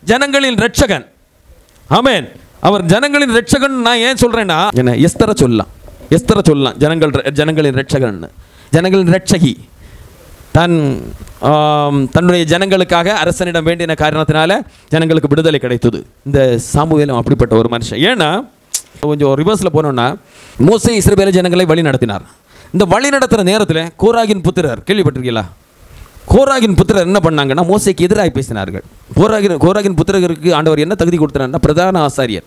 ஜனங்களின் ரட்சகன் ஆமென் அவர் ஜனங்களின் ரட்சகன் நான் ஏன் சொல்றேன்னா என்ன எஸ்தரை சொல்லலாம் எஸ்தரை சொல்லலாம் ஜனங்கள் ஜனங்களின் ரட்சகன் ஜனங்களின் ரட்சகி தன் ஆம், தன்னுடைய ஜனங்களுக்காக அரசனிடம் வேண்டின காரணத்தினால ஜனங்களுக்கு விடுதலை கிடைத்தது இந்த சாமுவேலும் அப்படிப்பட்ட ஒரு மனுஷன் ஏன்னா கொஞ்சம் ரிவர்ஸில் போனோம்னா மோசே இஸ்ரவேல ஜனங்களை வழி நடத்தினார் இந்த வழி நடத்துகிற நேரத்தில் கோராகின் புத்திரர் கேள்விப்பட்டிருக்கீங்களா கோராகின் புத்திரர் என்ன பண்ணாங்கன்னா மோசைக்கு எதிராக பேசினார்கள் கோராகின் கோராகின் புத்திரருக்கு ஆண்டவர் என்ன தகுதி கொடுத்தாருன்னா பிரதான ஆசாரியர்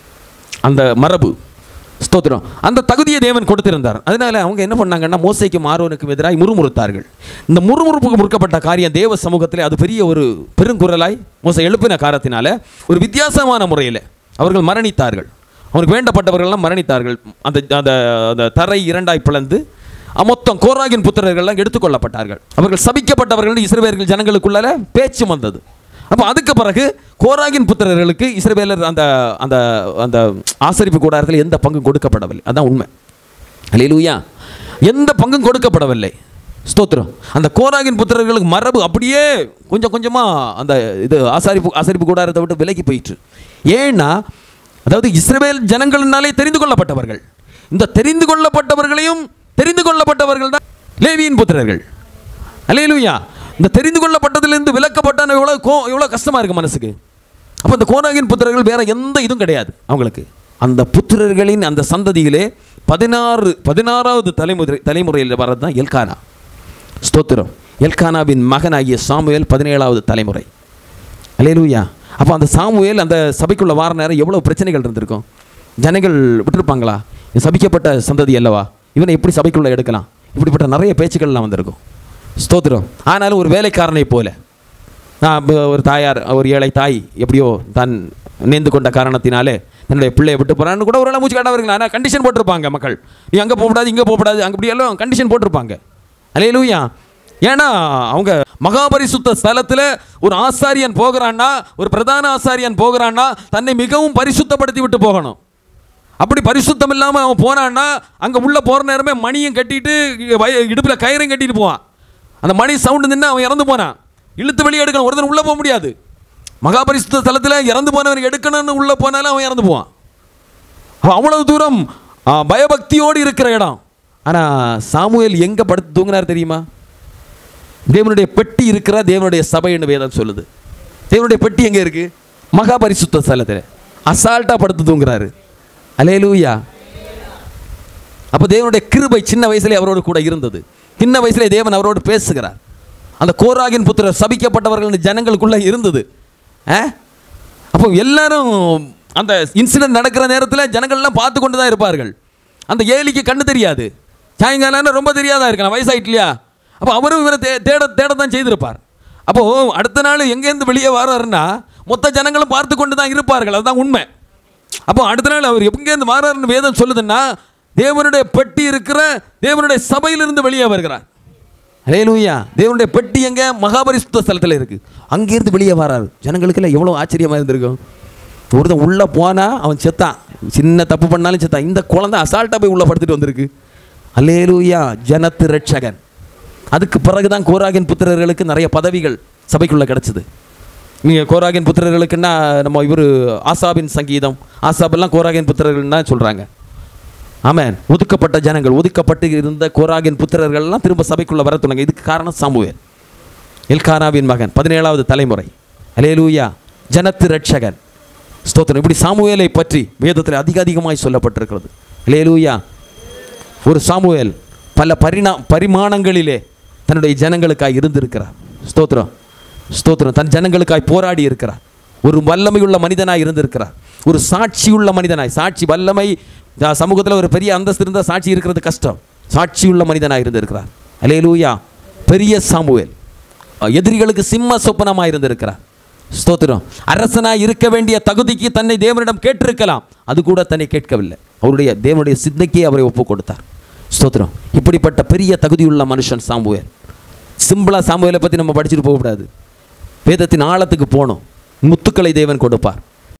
அந்த மரபு ஸ்தோத்திரம் அந்த தகுதியை தேவன் கொடுத்திருந்தார் அதனால அவங்க என்ன பண்ணாங்கன்னா மோசைக்கும் ஆரோனுக்கும் எதிராக முறுமுறுத்தார்கள் இந்த முறுமுறுப்புக்கு முறுக்கப்பட்ட காரியம் தேவ சமூகத்தில் அது பெரிய ஒரு பெருங்குரலாய் மோசை எழுப்பின காரணத்தினால ஒரு வித்தியாசமான முறையில் அவர்கள் மரணித்தார்கள் அவருக்கு வேண்டப்பட்டவர்கள்லாம் மரணித்தார்கள் அந்த அந்த அந்த தரை இரண்டாய் பிளந்து அஹ், மொத்தம் கோராகின் புத்திரர்கள்லாம் எடுத்துக்கொள்ளப்பட்டார்கள் அவர்கள் சபிக்கப்பட்டவர்கள் இஸ்ரவேலர்கள் ஜனங்களுக்குள்ளால பேச்சு வந்தது அப்போ அதுக்கு பிறகு கோராகின் புத்திரர்களுக்கு இஸ்ரவேலர் அந்த அந்த அந்த ஆசரிப்பு கூடாரத்தில் எந்த பங்கும் கொடுக்கப்படவில்லை அதான் உண்மை அல்லேலூயா எந்த பங்கும் கொடுக்கப்படவில்லை ஸ்தோத்திரம் அந்த கோராகின் புத்திரர்களுக்கு மரபு அப்படியே கொஞ்சம் கொஞ்சமாக அந்த இது ஆசாரிப்பு ஆசரிப்பு கூடாரத்தை விட்டு விலகி போயிற்று ஏன்னா அதாவது இஸ்ரவேல் ஜனங்களினாலே தெரிந்து கொள்ளப்பட்டவர்கள் இந்த தெரிந்து கொள்ளப்பட்டவர்களையும் தெரிந்து கொள்ளப்பட்டவர்கள் தான் லேவியின் புத்திரர்கள் அல்லேலூயா இந்த தெரிந்து கொள்ளப்பட்டதிலிருந்து விலக்கப்பட்டான எவ்வளோ கோ எவ்வளோ கஷ்டமாக இருக்குது மனசுக்கு அப்போ இந்த கோனாகின் புத்திரர்கள் வேற எந்த இதுவும் கிடையாது அவங்களுக்கு அந்த புத்திரர்களின் அந்த சந்ததியிலே பதினாறு பதினாறாவது தலைமுறை தலைமுறையில் வர்றது தான் எல்கானா ஸ்தோத்திரம் எல்கானாவின் மகனாகிய சாமுவேல் பதினேழாவது தலைமுறை அல்லேலூயா அப்போ அந்த சாமுவேல் அந்த சபைக்குள்ள வார நேரம் எவ்வளோ பிரச்சனைகள் இருந்திருக்கும் ஜனங்கள் விட்டுருப்பாங்களா இது சபிக்கப்பட்ட சந்ததி அல்லவா இவனை எப்படி சபைக்குள்ள எடுக்கலாம் இப்படிப்பட்ட நிறைய பேச்சுக்கள்லாம் வந்திருக்கும் ஸ்தோத்திரம் ஆனாலும் ஒரு வேலைக்காரனை போல நான் இப்ப ஒரு தாயார் ஒரு ஏழை தாய் எப்படியோ தான் நேர்ந்து கொண்ட காரணத்தினாலே தன்னுடைய பிள்ளையை விட்டு போகிறான்னு கூட ஒரு மூச்சு காட்டாவீங்களா ஆனால் கண்டிஷன் போட்டிருப்பாங்க மக்கள் நீ அங்கே போகக்கூடாது இங்கே போகக்கூடாது அங்கே இப்படியெல்லாம் கண்டிஷன் போட்டிருப்பாங்க அலையலூயா ஏன்னா அவங்க மகாபரிசுத்த ஸ்தலத்தில் ஒரு ஆசாரியன் போகிறான்னா ஒரு பிரதான ஆசாரியன் போகிறான்னா தன்னை மிகவும் பரிசுத்தப்படுத்தி விட்டு போகணும் அப்படி பரிசுத்தம் இல்லாமல் அவன் போனான்னா அங்கே உள்ளே போகிற நேரமே மணியும் கட்டிட்டு இடுப்பில் கயிறையும் கட்டிட்டு போவான் அந்த மணி சவுண்டு நின்று அவன் இறந்து போனான் இழுத்து வெளியே எடுக்கணும் ஒருத்தன் உள்ளே போக முடியாது மகாபரிசுத்த ஸ்தலத்தில் இறந்து போனவன் எடுக்கணும்னு உள்ளே போனாலும் அவன் இறந்து போவான் அவன் அவ்வளவு தூரம் ஆ, பயபக்தியோடு இருக்கிற இடம் ஆனால் சாமுவேல் எங்கே படுத்து தூங்கினார் தெரியுமா தேவனுடைய பெட்டி இருக்கிற தேவனுடைய சபைன்னு வேதம் சொல்லுது தேவனுடைய பெட்டி எங்கே இருக்கு மகாபரிசுத்த ஸ்தலத்தில் அசால்ட்டாக படுத்து தூங்குறாரு அலேலூயா அப்போ தேவனுடைய கிருபை சின்ன வயசுல அவரோடு கூட இருந்தது சின்ன வயசுல தேவன் அவரோடு பேசுகிறார் அந்த கோராகின் புத்திரர் சபிக்கப்பட்டவர்கள் ஜனங்களுக்குள்ள இருந்தது ஆ? அப்போ எல்லாரும் அந்த இன்சிடென்ட் நடக்கிற நேரத்தில் ஜனங்கள்லாம் பார்த்து கொண்டு தான் இருப்பார்கள் அந்த ஏலிக்கு கண்ணு தெரியாது சாயங்காலம் ரொம்ப தெரியாதா இருக்கலாம் வயசாயிட்டு இல்லையா அப்போ அவரும் இவரை தே தேட தேட தான் செய்திருப்பார் அப்போ அடுத்த நாள் எங்கேருந்து வெளியே வராருன்னா மொத்த ஜனங்களும் பார்த்து கொண்டு தான் இருப்பார்கள் அதுதான் உண்மை அப்போ அடுத்த நாள் அவர் எங்கேருந்து மாறாருன்னு வேதம் சொல்லுதுன்னா தேவனுடைய பெட்டி இருக்கிற தேவனுடைய சபையிலிருந்து வெளியே வருகிறார் அலேலூயா தேவனுடைய பெட்டி எங்க மகாபரிசுத்த ஸ்தலத்தில் இருக்கு அங்கேருந்து வெளியே வராரு ஜனங்களுக்கெல்லாம் எவ்வளோ ஆச்சரியமாக இருந்திருக்கும் ஒருத்தன் உள்ளே போனால் அவன் செத்தான் சின்ன தப்பு பண்ணாலும் செத்தான் இந்த குழந்தை அசால்ட்டாக போய் உள்ளே படுத்துட்டு வந்திருக்கு அல்லேலூயா ஜனத்து ரட்சகன் அதுக்கு பிறகு தான் கோராகின் புத்திரர்களுக்கு நிறைய பதவிகள் சபைக்குள்ளே கிடச்சிது நீங்கள் கோராகின் புத்திரர்களுக்குன்னா நம்ம இவர் ஆசாபின் சங்கீதம் ஆசாபெல்லாம் கோராகின் புத்திரர்கள் தான் சொல்கிறாங்க ஆமென் ஒதுக்கப்பட்ட ஜனங்கள் ஒதுக்கப்பட்டு இருந்த கோராகின் புத்திரர்கள்லாம் திரும்ப சபைக்குள்ளே வர தொடங்க இதுக்கு காரணம் சாமுவேல் எல்கானாவின் மகன் பதினேழாவது தலைமுறை அலேலூயா ஜனத்து ரட்சகன் ஸ்தோத்திரம் இப்படி சாமுவேலை பற்றி வேதத்தில் அதிக அதிகமாய் சொல்லப்பட்டிருக்கிறது அலேலூயா ஒரு சாமுவேல் பல பரிணா பரிமாணங்களிலே தன்னுடைய ஜனங்களுக்காய் இருந்திருக்கிறார் ஸ்தோத்திரம் ஸ்தோத்திரம் தன் ஜனங்களுக்காய் போராடி இருக்கிறார் ஒரு வல்லமையுள்ள மனிதனாய் இருந்திருக்கிறார் ஒரு சாட்சியுள்ள மனிதனாய் சாட்சி வல்லமை சமூகத்தில் ஒரு பெரிய அந்தஸ்து இருந்தால் சாட்சி இருக்கிறது கஷ்டம் சாட்சியுள்ள மனிதனாய் இருந்திருக்கிறார் அலேலூயா பெரிய சாமுவேல் எதிரிகளுக்கு சிம்ம சொப்பனமாக இருந்திருக்கிறார் ஸ்தோத்திரம் அரசனாய் இருக்க வேண்டிய தகுதிக்கு தன்னை தேவனிடம் கேட்டிருக்கலாம் அது கூட தன்னை கேட்கவில்லை அவருடைய தேவனுடைய சிந்தைக்கே அவரை ஒப்பு கொடுத்தார் ஸ்தோத்திரம் இப்படிப்பட்ட பெரிய தகுதியுள்ள மனுஷன் சாமுவேல் சிம்பிளாக சாமுவேலை பற்றி நம்ம படிச்சுட்டு போகக்கூடாது வேதத்தின் ஆழத்துக்கு போகணும் முத்துக்களை தேவன் கொடுப்பார்